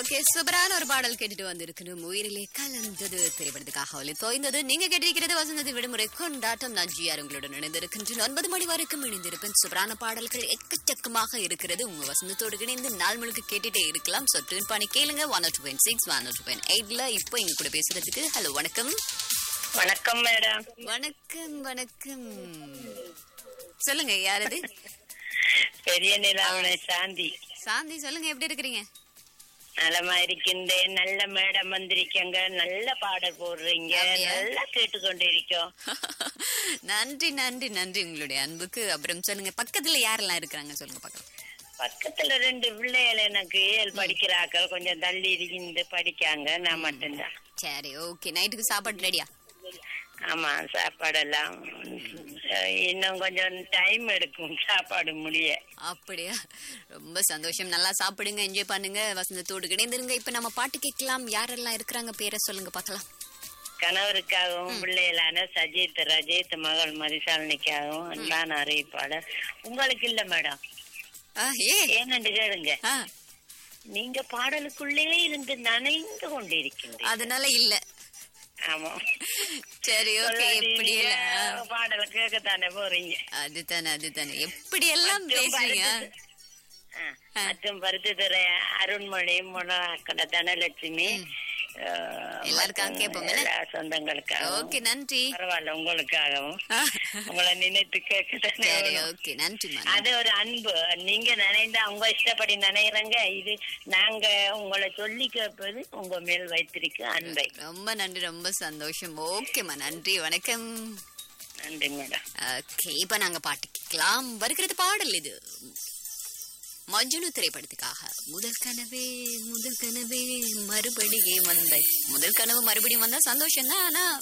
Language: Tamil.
ஓகே சூப்பரான ஒரு பாடல் கேட்டுட்டு வந்திருக்கணும் உயிரிலே கலந்தது திரைப்படத்துக்காக ஒலி தோய்ந்தது நீங்க கேட்டிருக்கிறது வசந்தது விடுமுறை கொண்டாட்டம் நான் ஜிஆர் உங்களுடன் இணைந்திருக்கின்றேன் ஒன்பது மணி வரைக்கும் இணைந்திருப்பேன் சூப்பரான பாடல்கள் எக்கச்சக்கமாக இருக்கிறது உங்க வசந்தத்தோடு இணைந்து நாள் முழுக்க கேட்டுட்டே இருக்கலாம் ஸோ டியூன் பண்ணி கேளுங்க one two point six one two point எயிட்ல இப்போ எங்க கூட பேசுறதுக்கு ஹலோ வணக்கம் வணக்கம் மேடம் வணக்கம் வணக்கம் சொல்லுங்க யாரது பெரிய நிலாவுடைய சாந்தி சாந்தி சொல்லுங்க எப்படி இருக்கிறீங்க நலமா இருக்கின்றேன் நல்ல மேடம் வந்திருக்கீங்க நல்ல பாடல் போடுறீங்க அப்படியா? நல்லா கேட்டுக்கொண்டு இருக்கோம் நன்றி நன்றி நன்றி உங்களுடைய அன்புக்கு அப்புறம் சொல்லுங்க பக்கத்துல யாரெல்லாம் இருக்கிறாங்க சொல்லுங்க பார்க்கலாம் பக்கத்துல ரெண்டு பிள்ளைகள் எனக்கு ஏழு படிக்கிறாங்க கொஞ்சம் தள்ளி இருந்து படிக்காங்க நான் மட்டும்தான் சரி ஓகே நைட்டுக்கு சாப்பாடு ரெடியா ஆமா சாப்பாடெல்லாம் அஹ் இன்னும் கொஞ்சம் டைம் எடுக்கும் சாப்பாடு முடிய அப்படியா ரொம்ப சந்தோஷம் நல்லா சாப்பிடுங்க என்ஜாய் பண்ணுங்க வசந்தத்தோடு கிடைந்திருங்க இப்ப நம்ம பாட்டு கேட்கலாம் யாரெல்லாம் இருக்கிறாங்க பேரை சொல்லுங்க பார்க்கலாம் கணவருக்காகவும் பிள்ளைகளான சஜித் ரஜித் மகள் மதிசாலனிக்காகவும் அன்பான அறிவிப்பாளர் உங்களுக்கு இல்ல மேடம் ஆ, ஏ ஏன்னு கேளுங்க ஆ, நீங்க பாடலுக்குள்ளே இருந்து நனைந்து கொண்டிருக்கின்றீங்க அதனால இல்ல ஆமா சரி ஓகே எப்படி நீங்க எல்லாம் பாடல கேட்கத்தானே போறீங்க அதுதானே அதுதானே எப்படி எல்லாம் பேசுறீங்க ஆ, மற்றும் பருத்துத்துறை அருண்மொழி முனக்கட தனலட்சுமி ஆ, எல்லாருக்காக மற்றும் கேட்போம் என்ன? எல்லா சொந்தங்களுக்காகவும் ஓகே நன்றி பரவாயில்ல உங்களுக்காகவும் ஆ, உங்களை நினைத்து கேட்கத்தானே சரி வேணும். ஓகே நன்றி மேம் அது ஒரு அன்பு நீங்க நினைந்தா உங்க இஷ்டப்படி நினைறங்க இது நாங்க உங்களை சொல்லி கேட்பது உங்க மேல் வைத்திருக்க அன்பை ரொம்ப நன்றி ரொம்ப சந்தோஷம் ஓகேம்மா நன்றி வணக்கம் நன்றி மேடம் ஓகே இப்ப நாங்க பாட்டு கேட்கலாம் வருகிறது பாடல் இது மஜ்னு திரைப்படத்துக்காக முதல் கனவே முதல் கனவே மறுபடியே வந்தாய் முதல் கனவு மறுபடியும் வந்தா சந்தோஷம் தான் ஆனா